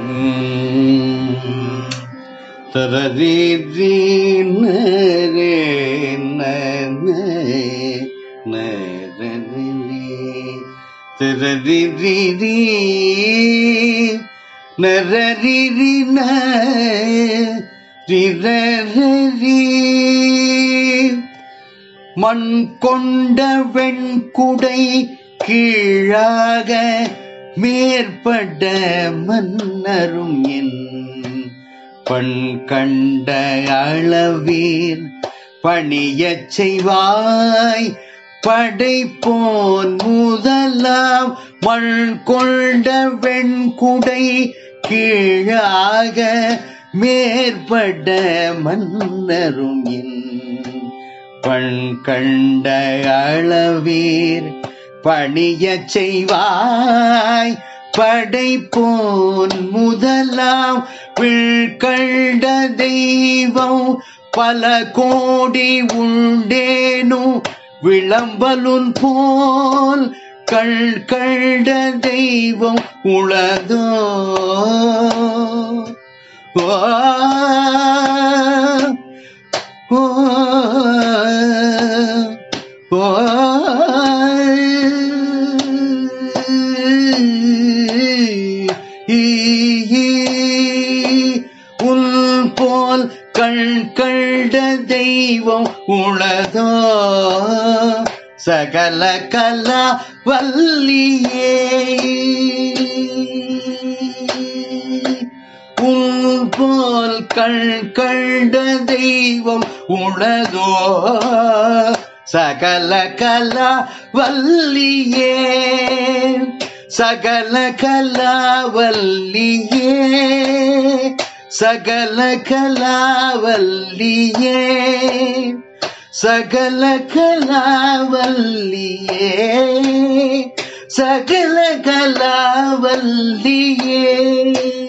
தரதீ நரே நன திரதிரி நரரிரி நிரரி மண் கொண்ட வெண்குடை கீழாக மேற்பட்ட மன்னரும் என் பண் கண்ட அளவீர் பணியச் செய்வாய் படைப்போன் முதலாம் மண் கொண்ட வெண்குடை கீழாக மேற்பட்ட மன்னரும் என் பண் கண்ட அளவீர் பணியச் செய்வாய் படைப்போன் முதலாம் கண்ட தெய்வம் பல கோடி உண்டேனும் விளம்பலுன் போல் கள் கண்ட தெய்வம் உளதோ ஓ ஓ ஓ உன் போல் கண் கண்ட தெய்வம் உளதோ சகல கலா வல்லியே உன் போல் கண் கண்ட தெய்வம் உளதோ சகல கலா வல்லியே சகல கலா வல்லியே சகல கலா வல்லியே சகல கலா வல்லியே சகல கலா வல்லியே